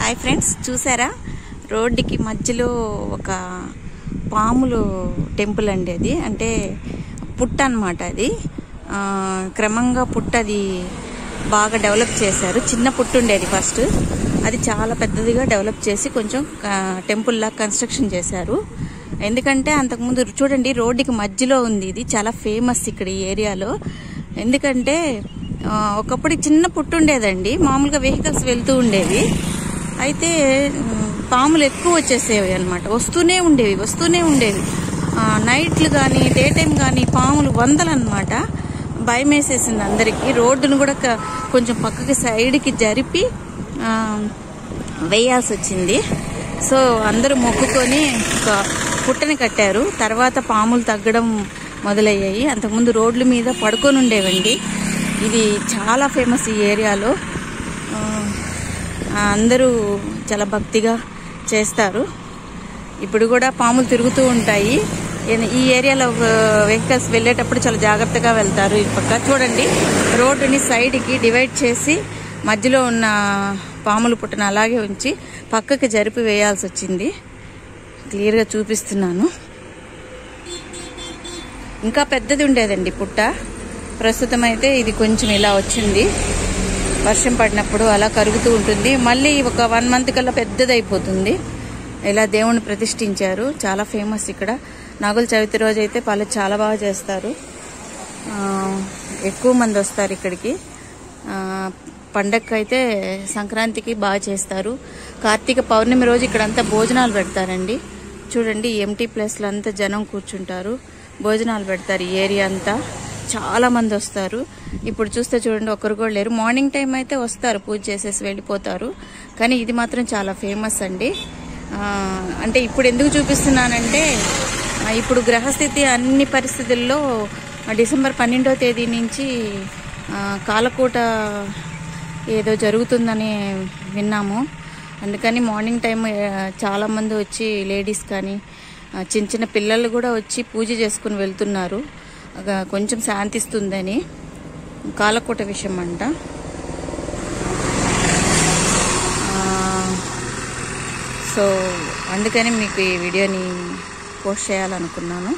Hi friends చూసారా రోడ్డుకి మధ్యలో ఒక పాములు టెంపుల్ అండి అది అంటే పుట్ట అనమాట అది ఆ, క్రమంగా పుట్ట అది బాగా డెవలప్ చేశారు చిన్న పుట్టు ఉండేది ఫస్ట్ అది చాలా పెద్దదిగా డెవలప్ చేసి కొంచెం టెంపుల్ లా కన్స్ట్రక్షన్ చేశారు ఎందుకంటే అంతకుముందు చూడండి రోడ్డుకి మధ్యలో ఉంది ఇది చాలా ఫేమస్ ఇక్కడ ఈ ఏరియాలో ఎందుకంటే ఆ, ఒకప్పుడు చిన్న పుట్టు ఉండేదండి మామూలుగా వెహికల్స్ వెళ్తూ ఉండేవి అయితే ఉమ్, పాములు ఎక్కువ వచ్చేసేవి అనమాట వస్తూనే ఉండేవి వస్తూనే ఉండేవి ఆ, నైట్లు కానీ డే టైం కానీ పాములు వందలు అనమాట భయం వేసేసింది అందరికీ రోడ్డును కూడా క- కొంచెం పక్కకి సైడ్కి జరిపి ఆ, వేయాల్సి వచ్చింది సో అందరూ మొక్కుకొని ఒక పుట్టని కట్టారు తర్వాత పాములు తగ్గడం మొదలయ్యాయి అంతకుముందు రోడ్ల మీద పడుకొని ఉండేవండి ఇది చాలా ఫేమస్ ఈ ఏరియాలో ఆ, అందరూ చాలా భక్తిగా చేస్తారు ఇప్పుడు కూడా పాములు తిరుగుతూ ఉంటాయి ఈ- ఈ ఏరియాలో వెహికల్స్ వెళ్ళేటప్పుడు చాలా జాగ్రత్తగా వెళ్తారు ఈ పక్క చూడండి రోడ్డుని సైడ్కి డివైడ్ చేసి మధ్యలో ఉన్న పాములు పుట్టను అలాగే ఉంచి పక్కకి జరిపి వేయాల్సి వచ్చింది క్లియర్గా చూపిస్తున్నాను ఇంకా పెద్దది ఉండేదండి పుట్ట ప్రస్తుతం అయితే ఇది కొంచెం ఇలా వచ్చింది వర్షం పడినప్పుడు అలా కరుగుతూ ఉంటుంది మళ్ళీ ఒక వన్ మంత్ కల్లా పెద్దది అయిపోతుంది ఇలా దేవుణ్ణి ప్రతిష్ఠించారు చాలా ఫేమస్ ఇక్కడ నాగుల చవితి రోజు అయితే పళ్ళు చాలా బాగా చేస్తారు ఆ, ఎక్కువ మంది వస్తారు ఇక్కడికి ఆ, పండగకి అయితే సంక్రాంతికి బాగా చేస్తారు కార్తీక పౌర్ణమి రోజు ఇక్కడంతా భోజనాలు పెడతారండి చూడండి ఎంటీ ప్లేస్లో అంతా జనం కూర్చుంటారు భోజనాలు పెడతారు ఈ ఏరియా అంతా చాలా మంది వస్తారు ఇప్పుడు చూస్తే చూడండి ఒకరు కూడా లేరు మార్నింగ్ టైం అయితే వస్తారు పూజ చేసేసి వెళ్ళిపోతారు కానీ ఇది మాత్రం చాలా ఫేమస్ అండి ఆ, అంటే ఇప్పుడు ఎందుకు చూపిస్తున్నానంటే ఆ, ఇప్పుడు గ్రహస్థితి అన్ని పరిస్థితుల్లో ఆ, డిసెంబర్ పన్నెండో తేదీ నుంచి ఆ, కాలకూట ఏదో జరుగుతుందని విన్నాము అందుకని మార్నింగ్ టైం చాలా మంది వచ్చి లేడీస్ కానీ ఆ, చిన్న చిన్న పిల్లలు కూడా వచ్చి పూజ చేసుకుని వెళ్తున్నారు అగా కొంచెం శాంతిస్తుందని కాలకూట విషయం అంట ఆ, సో అందుకని మీకు ఈ వీడియోని పోస్ట్ చేయాలనుకున్నాను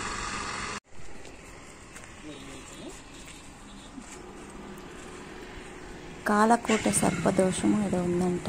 కాలకూట సర్పదోషము ఏదో ఉందంట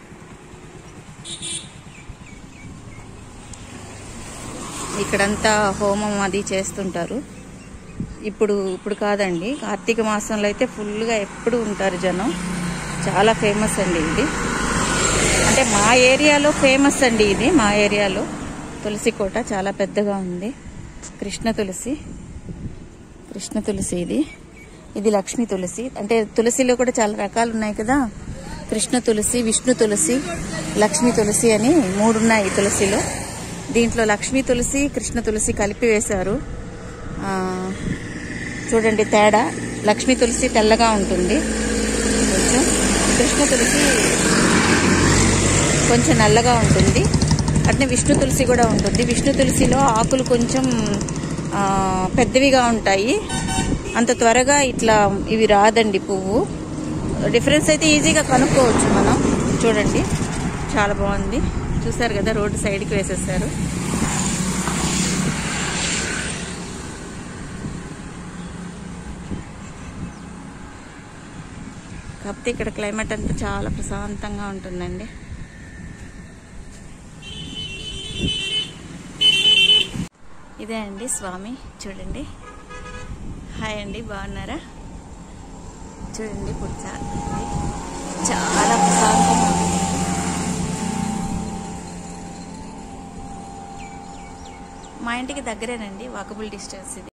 ఇక్కడంతా హోమం అది చేస్తుంటారు ఇప్పుడు ఇప్పుడు కాదండి కార్తీక మాసంలో అయితే ఫుల్గా ఎప్పుడు ఉంటారు జనం చాలా ఫేమస్ అండి ఇది అంటే మా ఏరియాలో ఫేమస్ అండి ఇది మా ఏరియాలో తులసి కోట చాలా పెద్దగా ఉంది కృష్ణ తులసి కృష్ణ తులసి ఇది ఇది లక్ష్మీ తులసి అంటే తులసిలో కూడా చాలా రకాలు ఉన్నాయి కదా కృష్ణ తులసి విష్ణు తులసి లక్ష్మీ తులసి అని మూడు ఉన్నాయి ఈ తులసిలో దీంట్లో లక్ష్మీ తులసి కృష్ణ తులసి కలిపి వేశారు ఆ, చూడండి తేడా లక్ష్మీ తులసి తెల్లగా ఉంటుంది కొంచెం కృష్ణ తులసి కొంచెం నల్లగా ఉంటుంది అట్నే విష్ణు తులసి కూడా ఉంటుంది విష్ణు తులసిలో ఆకులు కొంచెం ఆ, పెద్దవిగా ఉంటాయి అంత త్వరగా ఇట్లా ఇవి రాదండి పువ్వు డిఫరెన్స్ అయితే ఈజీగా కనుక్కోవచ్చు మనం చూడండి చాలా బాగుంది చూసారు కదా రోడ్డు సైడ్కి వేసేసారు కాకపోతే ఇక్కడ క్లైమేట్ అంతా చాలా ప్రశాంతంగా ఉంటుందండి ఇదే అండి స్వామి చూడండి హాయ్ అండి బాగున్నారా చూడండి ఇప్పుడు చాలా చాలా ప్రశాంతంగా ఉంది. మా ఇంటికి దగ్గరేనండి వాకబుల్ డిస్టెన్స్ ఇది